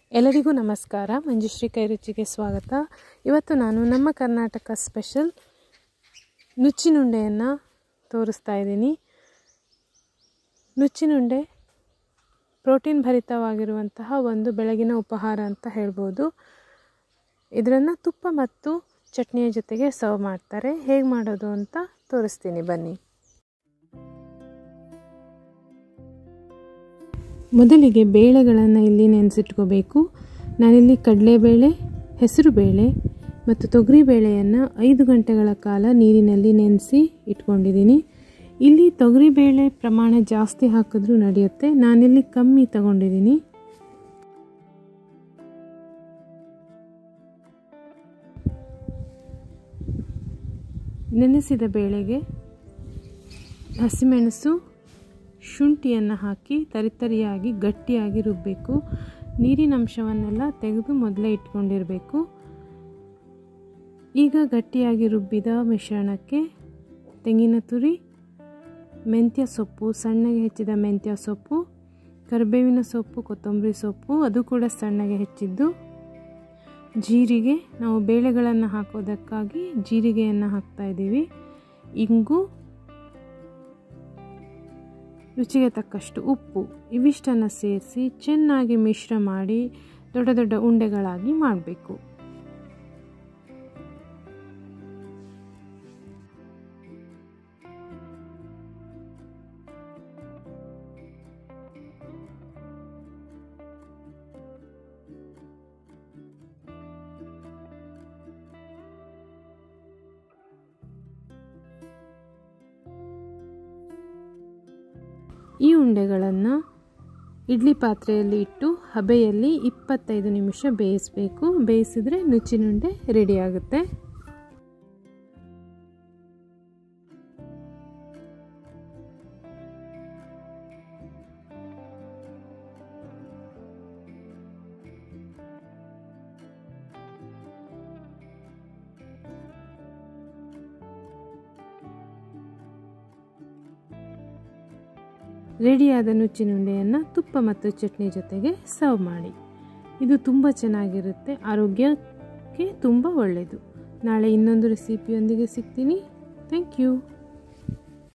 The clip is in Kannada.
ಎಲ್ಲರಿಗೂ ನಮಸ್ಕಾರ ಮಂಜುಶ್ರೀ ಕೈರುಚಿಗೆ ಸ್ವಾಗತ ಇವತ್ತು ನಾನು ನಮ್ಮ ಕರ್ನಾಟಕ ಸ್ಪೆಷಲ್ ನುಚ್ಚಿನುಂಡೆಯನ್ನು ತೋರಿಸ್ತಾ ಇದ್ದೀನಿ ನುಚ್ಚಿನುಂಡೆ ಪ್ರೋಟೀನ್ ಭರಿತವಾಗಿರುವಂತಹ ಒಂದು ಬೆಳಗಿನ ಉಪಹಾರ ಅಂತ ಹೇಳ್ಬೋದು ಇದನ್ನು ತುಪ್ಪ ಮತ್ತು ಚಟ್ನಿಯ ಜೊತೆಗೆ ಸರ್ವ್ ಮಾಡ್ತಾರೆ ಹೇಗೆ ಮಾಡೋದು ಅಂತ ತೋರಿಸ್ತೀನಿ ಬನ್ನಿ ಮೊದಲಿಗೆ ಬೇಳೆಗಳನ್ನು ಇಲ್ಲಿ ನೆನೆಸಿಟ್ಕೋಬೇಕು ನಾನಿಲ್ಲಿ ಕಡಲೆಬೇಳೆ ಹೆಸರುಬೇಳೆ ಮತ್ತು ತೊಗರಿಬೇಳೆಯನ್ನು ಐದು ಗಂಟೆಗಳ ಕಾಲ ನೀರಿನಲ್ಲಿ ನೆನೆಸಿ ಇಟ್ಕೊಂಡಿದ್ದೀನಿ ಇಲ್ಲಿ ತೊಗರಿಬೇಳೆ ಪ್ರಮಾಣ ಜಾಸ್ತಿ ಹಾಕಿದ್ರೂ ನಡೆಯುತ್ತೆ ನಾನಿಲ್ಲಿ ಕಮ್ಮಿ ತಗೊಂಡಿದ್ದೀನಿ ನೆನೆಸಿದ ಬೇಳೆಗೆ ಹಸಿಮೆಣಸು ಶುಂಠಿಯನ್ನು ಹಾಕಿ ತರಿತರಿಯಾಗಿ ಗಟ್ಟಿಯಾಗಿ ರುಬ್ಬಬೇಕು ನೀರಿನ ಅಂಶವನ್ನೆಲ್ಲ ತೆಗೆದು ಮೊದಲೇ ಇಟ್ಕೊಂಡಿರಬೇಕು ಈಗ ಗಟ್ಟಿಯಾಗಿ ರುಬ್ಬಿದ ಮಿಶ್ರಣಕ್ಕೆ ತೆಂಗಿನ ತುರಿ ಮೆಂತ್ಯ ಸೊಪ್ಪು ಸಣ್ಣಗೆ ಹೆಚ್ಚಿದ ಮೆಂತ್ಯ ಸೊಪ್ಪು ಕರಿಬೇವಿನ ಸೊಪ್ಪು ಕೊತ್ತಂಬರಿ ಸೊಪ್ಪು ಅದು ಕೂಡ ಸಣ್ಣಗೆ ಹೆಚ್ಚಿದ್ದು ಜೀರಿಗೆ ನಾವು ಬೇಳೆಗಳನ್ನು ಹಾಕೋದಕ್ಕಾಗಿ ಜೀರಿಗೆಯನ್ನು ಹಾಕ್ತಾ ಇದ್ದೀವಿ ಇಂಗು ರುಚಿಗೆ ತಕ್ಕಷ್ಟು ಉಪ್ಪು ಇವಿಷ್ಟನ್ನು ಸೇರಿಸಿ ಚೆನ್ನಾಗಿ ಮಿಶ್ರ ಮಾಡಿ ದೊಡ್ಡ ದೊಡ್ಡ ಉಂಡೆಗಳಾಗಿ ಮಾಡಬೇಕು ಈ ಉಂಡೆಗಳನ್ನು ಇಡ್ಲಿ ಪಾತ್ರೆಯಲ್ಲಿ ಇಟ್ಟು ಹಬೆಯಲ್ಲಿ ಇಪ್ಪತ್ತೈದು ನಿಮಿಷ ಬೇಯಿಸಬೇಕು ಬೇಯಿಸಿದ್ರೆ ನುಚ್ಚಿನುಂಡೆ ರೆಡಿ ಆಗುತ್ತೆ ರೆಡಿಯಾದ ನುಚ್ಚಿನುಂಡೆಯನ್ನು ತುಪ್ಪ ಮತ್ತು ಚಟ್ನಿ ಜೊತೆಗೆ ಸರ್ವ್ ಮಾಡಿ ಇದು ತುಂಬ ಚೆನ್ನಾಗಿರುತ್ತೆ ಆರೋಗ್ಯಕ್ಕೆ ತುಂಬ ಒಳ್ಳೆಯದು ನಾಳೆ ಇನ್ನೊಂದು ರೆಸಿಪಿಯೊಂದಿಗೆ ಸಿಗ್ತೀನಿ ಥ್ಯಾಂಕ್ ಯು